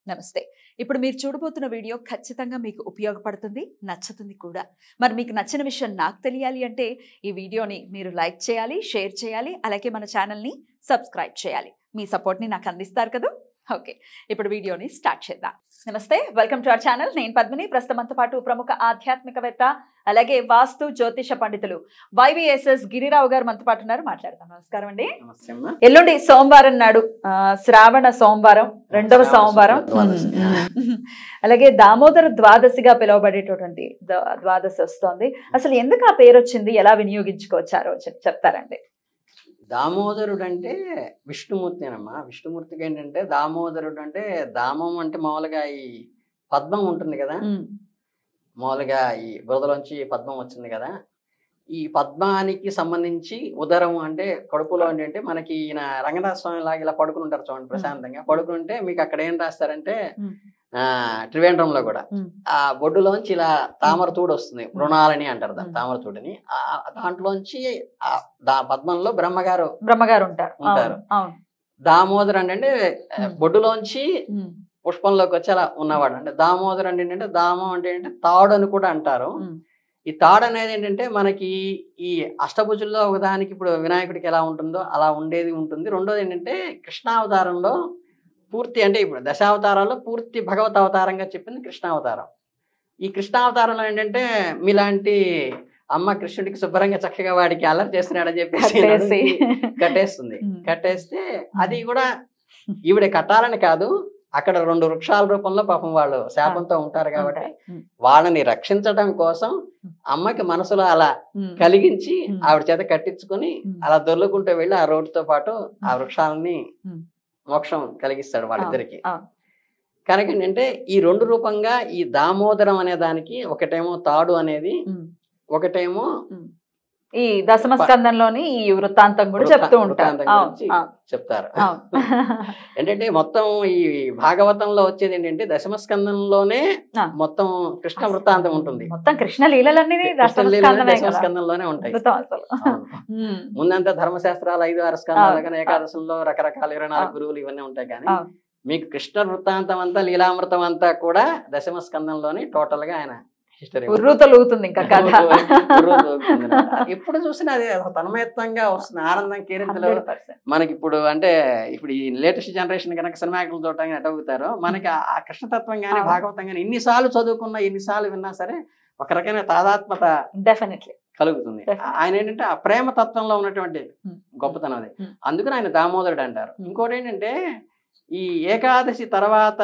నమస్తే ఇప్పుడు మీరు చూడబోతున్న వీడియో ఖచ్చితంగా మీకు ఉపయోగపడుతుంది నచ్చుతుంది కూడా మరి మీకు నచ్చిన విషయం నాకు తెలియాలి అంటే ఈ వీడియోని మీరు లైక్ చేయాలి షేర్ చేయాలి అలాగే మన ఛానల్ని సబ్స్క్రైబ్ చేయాలి మీ సపోర్ట్ని నాకు అందిస్తారు కదా ఓకే ఇప్పుడు వీడియోని స్టార్ట్ చేద్దాం నమస్తే వెల్కమ్ టు అవర్ ఛానల్ నేను పద్మిని ప్రస్తుతంతో పాటు ప్రముఖ ఆధ్యాత్మికవేత్త అలాగే వాస్తు జ్యోతిష పండితులు వైవిఎస్ఎస్ గిరిరావు గారు మనతో పాటు ఉన్నారు మాట్లాడదాం నమస్కారం అండి నమస్తే అమ్మా ఎల్లుండి సోమవారం నాడు ఆ, శ్రావణ సోమవారం రెండవ శ్రావణ సోమవారం ద్వాదశి. ఉమ్. అలాగే దామోదర ద్వాదశిగా పిలువబడేటటువంటి ద- ద్వాదశి వస్తోంది అసలు ఎందుకు ఆ పేరు వచ్చింది ఎలా వినియోగించుకోవచ్చు ఆ రోజు చెప్తారండి దామోదరుడు అంటే విష్ణుమూర్తి అనమ్మా విష్ణుమూర్తికి ఏంటంటే దామోదరుడు అంటే దామం అంటే మామూలుగా ఈ పద్మం ఉంటుంది కదా ఉమ్. మామూలుగా ఈ బురదలోంచి పద్మం వచ్చింది కదా ఈ పద్మానికి సంబంధించి ఉదరం అంటే కడుపులో ఏంటంటే మనకి ఈయన రంగనాథ స్వామి లాగా ఇలా పడుకుని ఉంటారు చూడండి ప్రశాంతంగా పడుకుంటే మీకు అక్కడ ఏం రాస్తారంటే ఉమ్. ఆ త్రివేంద్రంలో కూడా ఉమ్. ఆ బొడ్డులోంచి ఇలా తామర తూడు వస్తుంది మృణాలని అంటారు దాన్ని ఉమ్. తామర తూడిని ఆ దాంట్లోంచి ఆ దా పద్మంలో బ్రహ్మగారు బ్రహ్మగారు ఉంటారు ఉంటారు. అవును, అవును దామోదర్ అంటే అంటే ఉమ్. బొడ్డులోంచి ఉమ్. పుష్పంలోకి వచ్చి అలా ఉన్నవాడు అంటే దామోదర్ అంటే ఏంటంటే దామం అంటే ఏంటంటే తాడు అని కూడా అంటారు ఉమ్. ఈ తాడు అనేది ఏంటంటే మనకి ఈ అష్టభుజుల్లో ఒకదానికి ఇప్పుడు వినాయకుడికి ఎలా ఉంటుందో అలా ఉండేది ఉంటుంది రెండోది ఏంటంటే కృష్ణావతారంలో పూర్తి అంటే ఇప్పుడు దశావతారాల్లో పూర్తి భగవత్ అవతారంగా చెప్పింది కృష్ణావతారం ఈ కృష్ణావతారంలో ఏంటంటే మీలాంటి అమ్మ కృష్ణుడికి శుభ్రంగా చక్కగా వాడికి అల్లరి చేస్తున్నాడని చెప్పేసి కట్టేసి. కట్టేస్తుంది ఉమ్. కట్టేస్తే అది కూడా ఈవిడ కట్టాలని కాదు అక్కడ రెండు వృక్షాల రూపంలో పాపం వాళ్ళు శాపంతో ఉంటారు కాబట్టి ఉంటారు. ఉమ్. వాళ్ళని రక్షించడం కోసం అమ్మకి మనసులో అలా ఉమ్. కలిగించి ఉమ్. ఆవిడ చేత కట్టించుకొని ఉమ్. అలా దొర్లుకుంటూ వెళ్ళి ఆ రోడ్డుతో పాటు ఆ వృక్షాలని ఉమ్. మోక్షం కలిగిస్తాడు వాళ్ళిద్దరికి అవును. కనుక ఏంటంటే ఈ రెండు రూపంగా ఈ దామోదరం అనే దానికి ఒకటేమో తాడు అనేది ఉమ్. ఒకటేమో ఈ దశమ స్కందంలోని ఈ వృత్తాంతం కూడా వృత్తా- చెప్తూ ఉంటారు వృత్తాంతం అవును, గురించి అవును, చెప్తారు అవును. ఏంటంటే మొత్తం ఈ భాగవతంలో వచ్చేది ఏంటంటే దశమ స్కందంలోనే ఆ. మొత్తం కృష్ణ వృత్తాంతం ఉంటుంది మొత్తం కృష్ణ లీలలన్నీ దశమ కృష్ణలీలలోనే స్కందమే దశమ కదా. స్కందంలోనే ఉంటాయి అద్భుతం అసలు అవును. ఉమ్. ముందంతా ధర్మశాస్త్రాలు ఐదు ఆరు స్కందాలు అవును. కానీ ఏకాదశంలో రకరకాల ఇరవై నాలుగు అవును. గురువులు ఇవన్నీ ఉంటాయి కానీ అవును. మీకు కృష్ణ వృత్తాంతం అంతా లీలామృతం అంతా కూడా దశమ స్కందంలోని టోటల్ గా ఆయన హిస్టరీ ఉర్రూతలూగుతుంది ఇంకా కథ ఎప్పుడు చూసినా అది ఒక తన్మయత్వంగా వస్తుంది ఆనందం కేరింతలు 100%. మనకి ఇప్పుడు అంటే ఇప్పుడు ఈ లేటెస్ట్ జనరేషన్ కనుక సినిమాకులు చూడటానికి ఎట్ అవుతారో మనకి ఆ- ఆ కృష్ణతత్వం కానీ అవును. భాగవతం కానీ ఎన్నిసార్లు చదువుకున్నా ఎన్నిసార్లు విన్నా సరే ఒక రకమైన తాదాత్మత డెఫినెట్లీ కలుగుతుంది Definitely. ఆయన ఏంటంటే ఆ ప్రేమ తత్వంలో ఉన్నటువంటి Hmm. గొప్పతనం అది Hmm. అందుకని ఆయన దామోదరుడు అంటారు Hmm. ఇంకోటి ఏంటంటే ఈ ఏకాదశి తర్వాత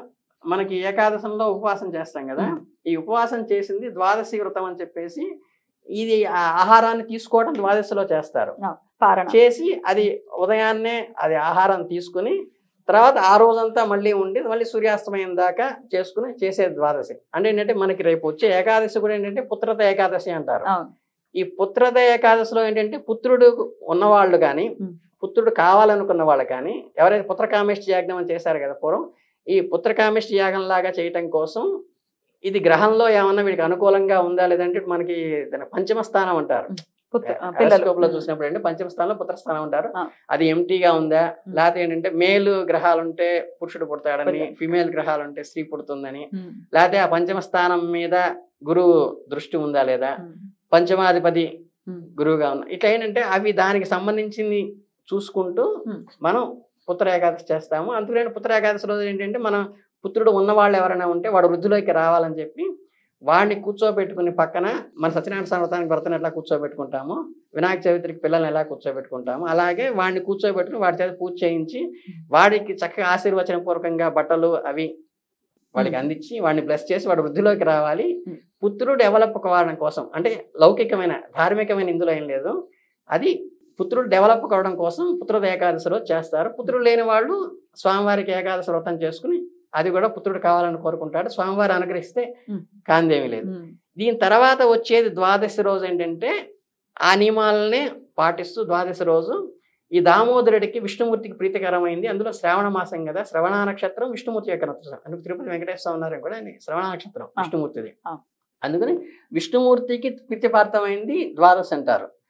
మనకి ఏకాదశంలో ఉపవాసం చేస్తాం కదా Hmm. ఈ ఉపవాసం చేసింది ద్వాదశి వ్రతం అని చెప్పేసి ఇది ఆ ఆహారాన్ని తీసుకోవడం ద్వాదశిలో చేస్తారు పారణ చేసి అది ఉదయాన్నే అది ఆహారం తీసుకుని తర్వాత ఆ రోజంతా మళ్ళీ ఉండి మళ్ళీ సూర్యాస్తమయం దాకా చేసుకుని చేసే ద్వాదశి అంటే ఏంటంటే మనకి రేపు వచ్చే ఏకాదశి కూడా ఏంటంటే పుత్రత ఏకాదశి అంటారు అవును ఈ పుత్రద ఏకాదశిలో ఏంటంటే పుత్రుడు ఉన్నవాళ్ళు కానీ ఉమ్. పుత్రుడు కావాలనుకున్న వాళ్ళు కానీ ఎవరైతే పుత్రకామేష్టి యాజ్ఞం అని చేశారు కదా పూర్వం ఈ పుత్రకామేష్టి యాగం లాగా చేయటం కోసం ఇది గ్రహంలో ఏమన్నా వీడికి అనుకూలంగా ఉందా లేదంటే మనకి దాన్ని పంచమ స్థానం అంటారు పుత్ర- ఆ, పిల్లలు లో చూసినప్పుడు అంటే పంచమ స్థానంలో పుత్ర స్థానం అంటారు ఆ. అది ఎంటీగా ఉందా ఉమ్. లేకపోతే ఏంటంటే మేలు గ్రహాలు ఉంటే పురుషుడు పుడతాడని పుడతాడు. ఫిమేల్ గ్రహాలు ఉంటే స్త్రీ పుడుతుందని ఉమ్. లేకపోతే ఆ పంచమ స్థానం మీద గురువు దృష్టి ఉందా లేదా ఉమ్. పంచమాధిపతి ఉమ్. గురువుగా ఉన్న ఇట్లా ఏంటంటే అవి దానికి సంబంధించింది చూసుకుంటూ Hmm. మనం పుత్ర ఏకాదశి చేస్తాము అందుకని పుత్ర ఏకాదశి రోజు ఏంటంటే మనం పుత్రుడు ఉన్నవాళ్ళు ఎవరైనా ఉంటే వాడు వృద్ధిలోకి రావాలని చెప్పి వాడిని కూర్చోబెట్టుకుని పక్కన మన సత్యనారాయణ సంవత్సరానికి భర్తను ఎట్లా కూర్చోబెట్టుకుంటాము వినాయక చవితికి పిల్లల్ని ఎలా కూర్చోబెట్టుకుంటాము అలాగే వాడిని కూర్చోబెట్టుకుని వాడి చేత పూజ చేయించి వాడికి చక్కగా ఆశీర్వచన పూర్వకంగా బట్టలు అవి వాడికి Hmm. అందించి వాడిని బ్లెస్ చేసి వాడు వృద్ధిలోకి రావాలి Hmm. పుత్రుడు డెవలప్ కావడం కోసం అంటే లౌకికమైన ధార్మికమైన ఇందులో ఏం లేదు అది పుత్రుడు డెవలప్ కావడం కోసం పుత్రుడు ఏకాదశి రోజు చేస్తారు పుత్రుడు లేని వాళ్ళు స్వామివారికి ఏకాదశి వ్రతం చేసుకుని అది కూడా పుత్రుడు కావాలని కోరుకుంటాడు స్వామివారు అనుగ్రహిస్తే Hmm. కాందేమీ లేదు ఉమ్. దీని తర్వాత వచ్చేది ద్వాదశి రోజు ఏంటంటే ఆ నియమాలనే పాటిస్తూ ద్వాదశి రోజు ఈ దామోదరుడికి విష్ణుమూర్తికి ప్రీతికరమైంది అందులో శ్రావణ మాసం కదా శ్రవణ నక్షత్రం విష్ణుమూర్తి యొక్క నక్షత్రం అందుకు తిరుపతి వెంకటేశ్వర ఉన్నారు కూడా ఆయన శ్రవణ నక్షత్రం ఆ. విష్ణుమూర్తిది ఆ. అందుకని విష్ణుమూర్తికి ప్రీతిపార్థమైంది ద్వాదశి అంటారు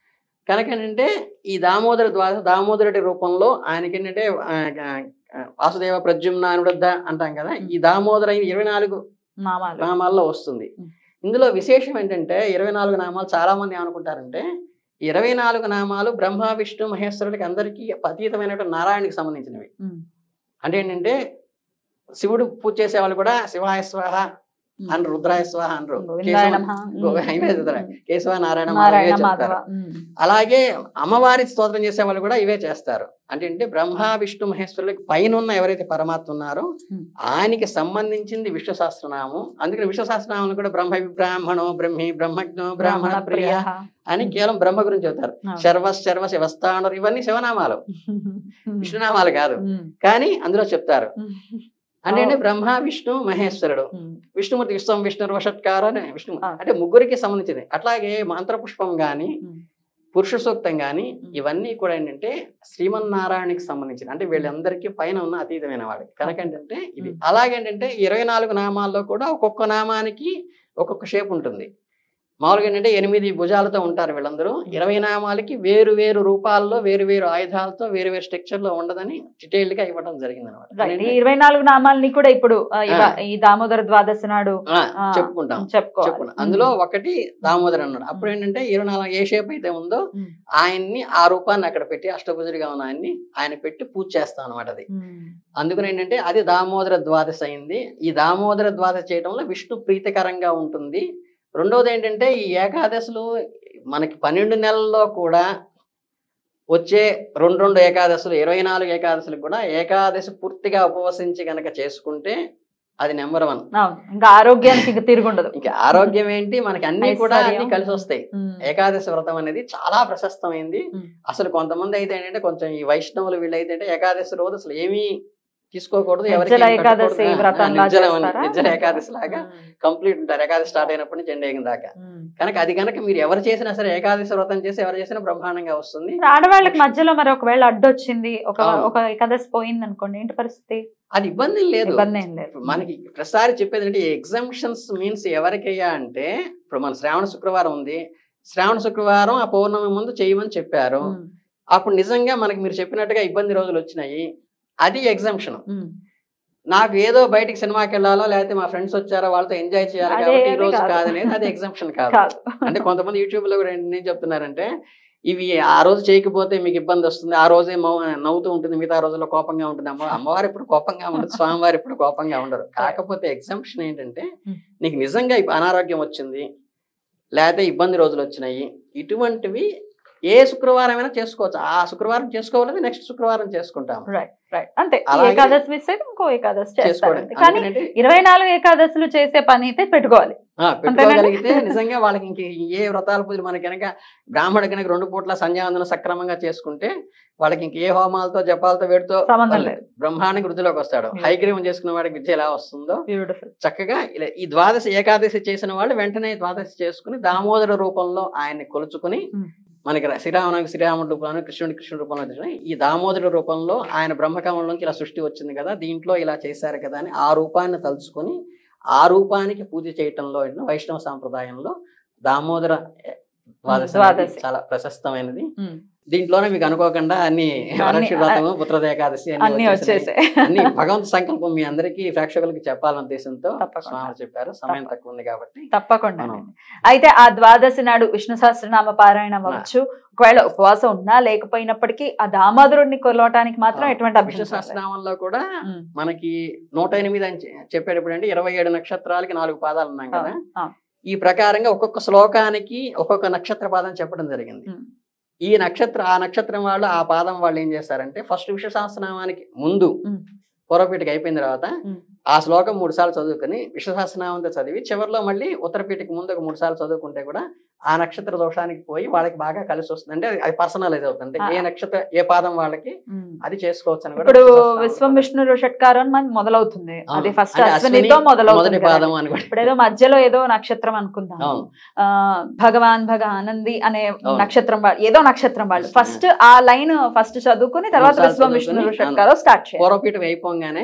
కనుక ఏంటంటే ఈ దామోదర ద్వాదశ దామోదరుడి రూపంలో ఆయనకి ఏంటంటే ఆ, ఆ, వాసుదేవ ప్రద్యుమ్న అనురుద్ధ అంటాం కదా ఈ దామోదర ఇరవై నాలుగు నామాలు నామాల్లో వస్తుంది ఉం. ఇందులో విశేషం ఏంటంటే ఇరవై నాలుగు నామాలు చాలా మంది ఏమనుకుంటారంటే ఇరవై నాలుగు నామాలు బ్రహ్మ విష్ణు మహేశ్వరులకి అందరికీ అతీతమైనటువంటి నారాయణకి సంబంధించినవి ఉమ్. అంటే ఏంటంటే శివుడు పూజ చేసే వాళ్ళు కూడా శివాయ స్వాహ ఉమ్. అని రుద్రాయ స్వాహ అనరు గోవిందాయ కేశవ- నమః. ఉమ్. గో- ఇవే చదువుతారు. ఉమ్. కేశవ నారాయణ నారాయణ మాధవ మాధవ చెప్తారు ఉమ్. అలాగే అమ్మవారి స్తోత్రం చేసే వాళ్ళు కూడా ఇవే చేస్తారు అంటే ఏంటి బ్రహ్మ విష్ణు మహేశ్వరులకి పైన ఉన్న ఎవరైతే పరమాత్మ ఉన్నారో Hmm. ఆయనకి సంబంధించింది విష్ణు సహస్రనామం అందుకని విష్ణు సహస్రనామం కూడా బ్రహ్మ బ్రాహ్మణో బ్రహ్మి బ్రహ్మజ్ఞో బ్రాహ్మణ ప్రియ అని కేవలం బ్రహ్మ గురించి చెబుతారు అవును. శర్వ శర్వ శివస్థానరు ఇవన్నీ శివనామాలు ఉమ్. విష్ణునామాలు కాదు ఉమ్. కానీ అందులో చెప్తారు ఉమ్. అంటే ఏంటి Oh. బ్రహ్మ విష్ణు మహేశ్వరుడు ఉమ్. విష్ణుమూర్తి విశ్వం విష్ణు వషట్కార అని విష్ణు ఆ. అంటే ముగ్గురికి సంబంధించింది అట్లాగే మంత్రపుష్పం గాని ఉమ్. పురుష సూక్తం గాని ఉమ్. ఇవన్నీ కూడా ఏంటంటే శ్రీమన్నారాయణకి సంబంధించిన అంటే వీళ్ళందరికీ పైన ఉన్న అతీతమైన వాడు కనుక ఏంటంటే ఇది ఉమ్. అలాగేంటంటే ఇరవై నాలుగు నామాల్లో కూడా ఒక్కొక్క నామానికి ఒక్కొక్క షేప్ ఉంటుంది మామూలుగా ఏంటంటే ఎనిమిది భుజాలతో ఉంటారు వీళ్ళందరూ ఇరవై నామాలకి వేరు వేరు రూపాల్లో వేరు వేరు ఆయుధాలతో వేరు వేరు స్ట్రక్చర్ లో ఉండదని డీటెయిల్డ్ గా ఇవ్వడం జరిగింది రైట్ ఈ ఇరవై నాలుగు నామాలని కూడా ఇప్పుడు ఆ, ఇవ- ఆ. ఈ దామోదర ద్వాదశి నాడు ఆ, చెప్పుకుంటాం చెప్పుకోవాలి చెప్పుకున్నాం అందులో ఒకటి దామోదర్ అన్నాడు అప్పుడు ఏంటంటే ఇరవై నాలుగు ఏ షేప్ అయితే ఉందో ఉమ్. ఆయన్ని ఆ రూపాన్ని అక్కడ పెట్టి అష్టభుజుడిగా ఉన్న ఆయన్ని ఆయన పెట్టి పూజ చేస్తాం అనమాట అది ఉమ్. అందుకని ఏంటంటే అది దామోదర ద్వాదశి అయింది ఈ దామోదర ద్వాదశి చేయడంలో విష్ణు ప్రీతికరంగా ఉంటుంది రెండవది ఏంటంటే ఈ ఏకాదశులు మనకి పన్నెండు నెలల్లో కూడా వచ్చే రెండు రెండు ఏకాదశులు ఇరవై నాలుగు ఏకాదశులకు కూడా ఏకాదశి పూర్తిగా ఉపవసించి గనక చేసుకుంటే అది నెంబర్ వన్ అవును ఇంకా ఆరోగ్యానికి ఇంకా తిరుగుండదు ఇంకా ఆరోగ్యం ఏంటి మనకి అన్ని కూడా అన్ని ఐశ్వర్యం. కలిసి వస్తాయి ఉమ్. ఏకాదశి వ్రతం అనేది చాలా ప్రశస్తమైంది ఉమ్. అసలు కొంతమంది అయితే ఏంటంటే కొంచెం ఈ వైష్ణవులు వీళ్ళైతే అంటే ఏకాదశి రోజు అసలు ఏమీ తీసుకోకూడదు ఎవరికి నిర్జల ఏం ఏకాదశి కట్టకూడదు. ఆ, వ్రతం నిర్జల చేస్తారా? నిర్జల ఏకాదశి లాగా ఉమ్. కంప్లీట్ ఉంటారు ఏకాదశి స్టార్ట్ అయినప్పటి నుంచి ఎండ్ అయిన దాకా ఉమ్. కనుక అది కనుక మీరు ఎవరు చేసినా సరే ఏకాదశి వ్రతం చేసి ఎవరు చేసినా బ్రహ్మాండంగా వస్తుంది ఇప్పుడు ఆడవాళ్ళకి మధ్యలో మరి ఒకవేళ అడ్డొచ్చింది ఒక అవును. ఒక ఏకాదశి పోయింది అనుకోండి ఏంటి పరిస్థితి అది ఇబ్బంది లేదు ఇబ్బంది ఏం లేదు మనకి ప్రతిసారి చెప్పేది అంటే ఎగ్జామ్షన్స్ మీన్స్ ఎవరికయ్యా అంటే ఇప్పుడు మన శ్రావణ శుక్రవారం ఉంది శ్రావణ శుక్రవారం ఆ పౌర్ణమి ముందు చేయమని చెప్పారు ఉమ్. అప్పుడు నిజంగా మనకి మీరు చెప్పినట్టుగా ఇబ్బంది రోజులు వచ్చినాయి అది ఎగ్జామ్షన్ ఉమ్. నాకు ఏదో బయటికి సినిమాకి వెళ్ళాలో లేకపోతే మా ఫ్రెండ్స్ వచ్చారో వాళ్ళతో ఎంజాయ్ చేయాలి అదే, కాబట్టి ఈ అది రోజు కాదు. కాదనేది అది ఎగ్జామ్షన్ కాదు కాదు అంటే కొంతమంది యూట్యూబ్ లో కూడా ఏం చెప్తున్నారంటే ఇవి ఆ రోజు చేయకపోతే మీకు ఇబ్బంది వస్తుంది ఆ రోజే మౌ- నవ్వుతూ ఉంటుంది మిగతా రోజుల్లో కోపంగా ఉంటుంది అమ్మ అమ్మవారు ఇప్పుడు కోపంగా ఉండదు స్వామివారు ఇప్పుడు కోపంగా ఉండరు కాకపోతే ఎగ్జామ్షన్ ఏంటంటే Hmm. నీకు నిజంగా ఇప్పుడు అనారోగ్యం వచ్చింది లేకపోతే ఇబ్బంది రోజులు వచ్చినాయి ఇటువంటివి ఏ శుక్రవారం అయినా చేసుకోవచ్చు ఆ శుక్రవారం చేసుకోవాలి నెక్స్ట్ శుక్రవారం చేసుకుంటాం రైట్ రైట్ అంతే ఈ అలాగే ఏకాదశి మిస్ అయితే ఇంకో ఏకాదశి చేస్తారు చేసుకోవడం అంతే. కానీ అందుకనంటే ఇరవై నాలుగు ఏకాదశులు చేసే పని అయితే పెట్టుకోవాలి ఆ, పెట్టుకోగలిగితే నిజంగా వాళ్ళకి ఇంక ఏ వ్రతాల పూజలు మనకి కనుక బ్రాహ్మణ కనుక రెండు పూట్ల సంధ్యావందనం సక్రమంగా చేసుకుంటే వాళ్ళకి ఇంక ఏ హోమాలతో జపాలతో వేడితో సంబంధం లేదు బ్రహ్మాండానికి వృద్ధిలోకి వస్తాడు Hmm. హైగ్రీవం చేసుకున్న వాడికి విద్య ఎలా వస్తుందో బ్యూటిఫుల్ చక్కగా ఇలా ఈ ద్వాదశి ఏకాదశి చేసిన వాళ్ళు వెంటనే ద్వాదశి చేసుకుని దామోదర రూపంలో ఆయన్ని కొలుచుకుని Hmm. మనకి శ్రీరామునికి శ్రీరాముడి రూపంలో కృష్ణుడి కృష్ణుడి రూపంలో తెచ్చిన ఈ దామోదర రూపంలో ఆయన బ్రహ్మకమలంలోంచి ఇలా సృష్టి వచ్చింది కదా దీంట్లో ఇలా చేశారు కదా అని ఆ రూపాన్ని తలుచుకొని ఆ రూపానికి పూజ చేయటంలో ఏంటంటే వైష్ణవ సాంప్రదాయంలో దామోదర ద్వాదశి అనేది ద్వాదశి. చాలా ప్రశస్తమైనది దీంట్లోనే మీకు అనుకోకుండా అన్ని వరలక్ష్మి వ్రతము పుత్రద ఏకాదశి అన్ని అన్ని వచ్చేసాయి. వచ్చేసాయి అన్ని భగవంతు సంకల్పం మీ అందరికీ ప్రేక్షకులకి చెప్పాలన్న ఉద్దేశంతో తప్పకుండా. స్వామి చెప్పారు సమయం తప్ప- తక్కువ ఉంది కాబట్టి తప్పకుండా మనం అయితే ఆ ద్వాదశి నాడు విష్ణు సహస్రనామ పారాయణం అవ్వచ్చు ఒకవేళ ఉపవాసం ఉన్నా లేకపోయినప్పటికీ ఆ దామోదరుడిని కొలవటానికి మాత్రం ఆ, ఎటువంటి విష్ణు అభ్యంతరం లేదు. సహస్రనామంలో కూడా ఉమ్. మనకి నూట ఎనిమిది అని చె- చెప్పేటప్పుడు అంటే ఇరవై ఏడు నక్షత్రాలకి నాలుగు పాదాలు ఉన్నాం కదా ఆ, ఈ ప్రకారంగా ఒక్కొక్క శ్లోకానికి ఒక్కొక్క నక్షత్ర పాదం చెప్పడం జరిగింది ఉమ్. ఈ నక్షత్ర ఆ నక్షత్రం వాళ్ళు ఆ పాదం వాళ్ళు ఏం చేస్తారంటే ఫస్ట్ విష్ణు సహస్రనామానికి ముందు ఉమ్. పూర్వపీఠకి అయిపోయిన తర్వాత ఉమ్. ఆ శ్లోకం మూడు సార్లు చదువుకుని విష్ణు సహస్రనామంతో చదివి చివరిలో మళ్ళీ ఉత్తరపీఠకి ముందు ఒక మూడు సార్లు చదువుకుంటే కూడా ఆ నక్షత్ర దోషానికి పోయి వాళ్ళకి బాగా కలిసి వస్తుంది అంటే అది పర్సనలైజ్ అవుతుంది అంటే ఏ ఆ. నక్షత్ర ఏ పాదం వాళ్ళకి ఉమ్. అది చేసుకోవచ్చు అని కూడా ఇప్పుడు విష్ణు సహస్రనామం విశ్వం విష్ణు షట్కారం అని మనది మొదలవుతుంది అవును. అది ఫస్ట్ అంటే అశ్వినితో అశ్విని మొదలవుతుంది మొదటి కదా. పాదం అని కూడా ఇప్పుడు ఏదో మధ్యలో ఏదో నక్షత్రం అనుకుందాం అవును ఆ భగవాన్ భగ ఆనంది అనే అవును. నక్షత్రం వాళ్ళు ఏదో నక్షత్రం వాళ్ళు అవును. ఫస్ట్ ఆ లైన్ ఫస్ట్ చదువుకుని తర్వాత మూడు సార్లు విశ్వం విష్ణు చదువుకుని, షట్కారం స్టార్ట్ చేయాలి పూర్వపీఠం అయిపోగానే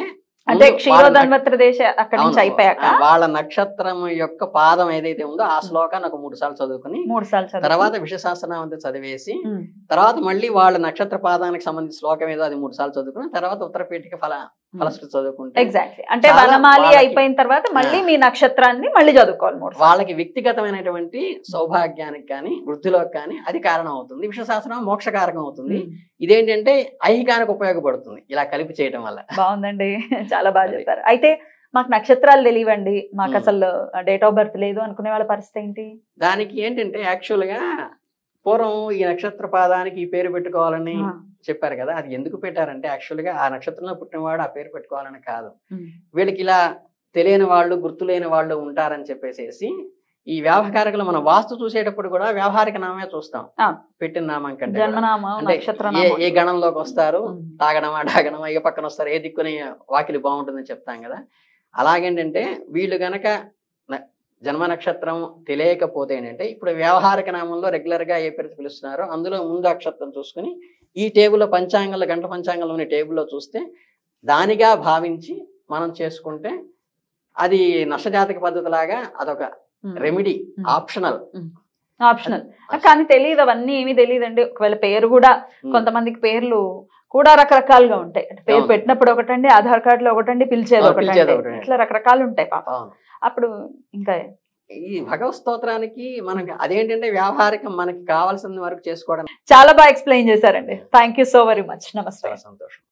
అంటే ముందు వాళ్ళ క్షీరోధన్వత్ర దేశ అక్కడి నుంచి అవును. అయిపోయాక ఆ, వాళ్ళ నక్షత్రం యొక్క పాదం ఏదైతే ఉందో ఆ శ్లోకాన్ని ఒక మూడు సార్లు చదువుకుని మూడు సార్లు చదివి. తర్వాత విషశాస్త్రనామంతో చదివేసి ఉమ్. తర్వాత మళ్ళీ వాళ్ళ నక్షత్ర పాదానికి సంబంధించిన శ్లోకం ఏదో అది మూడు సార్లు చదువుకుని తర్వాత ఉత్తరపీఠిక ఫల ఫలశ్రుతి చదువుకుంటే ఎగ్జాక్ట్లీ అంటే చాలా వనమాలి వాళ్ళకి- అయిపోయిన తర్వాత మళ్ళీ ఆ. మీ నక్షత్రాన్ని మళ్ళీ చదువుకోవాలి మూడు సార్లు. వాళ్ళకి వ్యక్తిగతమైనటువంటి సౌభాగ్యానికి కానీ వృద్ధిలోకి కానీ అది కారణం అవుతుంది విషశాస్త్రం మోక్షకారకం అవుతుంది ఉమ్. ఇదేంటంటే ఐహికానికి ఉపయోగపడుతుంది ఇలా కలిపి చేయటం వల్ల బాగుందండి చాలా బాగా అది. చెప్పారు అయితే మాకు నక్షత్రాలు తెలియవండి మాకు ఉమ్. అసలు డేట్ ఆఫ్ బర్త్ లేదు అనుకునే వాళ్ళ పరిస్థితి ఏంటి దానికి ఏంటంటే యాక్చువల్ గా పూర్వం ఈ నక్షత్ర పాదానికి ఈ పేరు పెట్టుకోవాలని ఆ. చెప్పారు కదా అది ఎందుకు పెట్టారంటే యాక్చువల్ గా ఆ నక్షత్రంలో పుట్టినవాడు ఆ పేరు పెట్టుకోవాలని కాదు ఉమ్. వీళ్ళకి ఇలా తెలియని వాళ్ళు గుర్తులేని వాళ్ళు ఉంటారని చెప్పేసేసి ఈ వ్యావహారికలు మనం వాస్తు చూసేటప్పుడు కూడా వ్యావహారిక నామే చూస్తాం ఆ. పెట్టిన నామం కంటే కూడా. జన్మనామం అంటే నక్షత్ర ఏ ఏ గణంలోకి వస్తారు ఉమ్. తాగడమా డాగడమా ఏ పక్కన వస్తారు ఏ దిక్కుని వాకిలి బాగుంటుందని చెప్తాం కదా అలాగేంటంటే వీళ్ళు గనక న- జన్మ నక్షత్రం తెలియకపోతే ఏంటంటే ఇప్పుడు వ్యవహారిక నామంలో రెగ్యులర్ గా ఏ పేరు పిలుస్తున్నారో అందులో ముందు అక్షత్రం చూసుకుని ఈ టేబుల్లో పంచాంగంలో గంట పంచాంగంలోని టేబుల్లో చూస్తే దానిగా భావించి మనం చేసుకుంటే అది నష్టజాతక పద్ధతి లాగా అదొక um. Remedy um. Optional optional కానీ తెలియదు అవన్నీ ఏమీ తెలియదండి ఒకవేళ పేరు కూడా కొంతమందికి పేర్లు కూడా రకరకాలుగా ఉంటాయి అంటే పేరు అవును. పెట్టినప్పుడు ఒకటండి ఆధార్ కార్డు లో ఒకటండి పిలిచేది ఆ, పిలిచేది ఒకటండి ఒకటండి. ఇట్లా రకరకాలు ఉంటాయి పాప అవును అప్పుడు ఇంకా ఈ భగవత్ స్తోత్రానికి మనకి అదేంటంటే వ్యావహారికం మనకి కావాల్సిన వరకు చేసుకోవడం చాలా బాగా ఎక్స్ప్లెయిన్ చేశారండి thank you so very much నమస్తే చాలా సంతోషం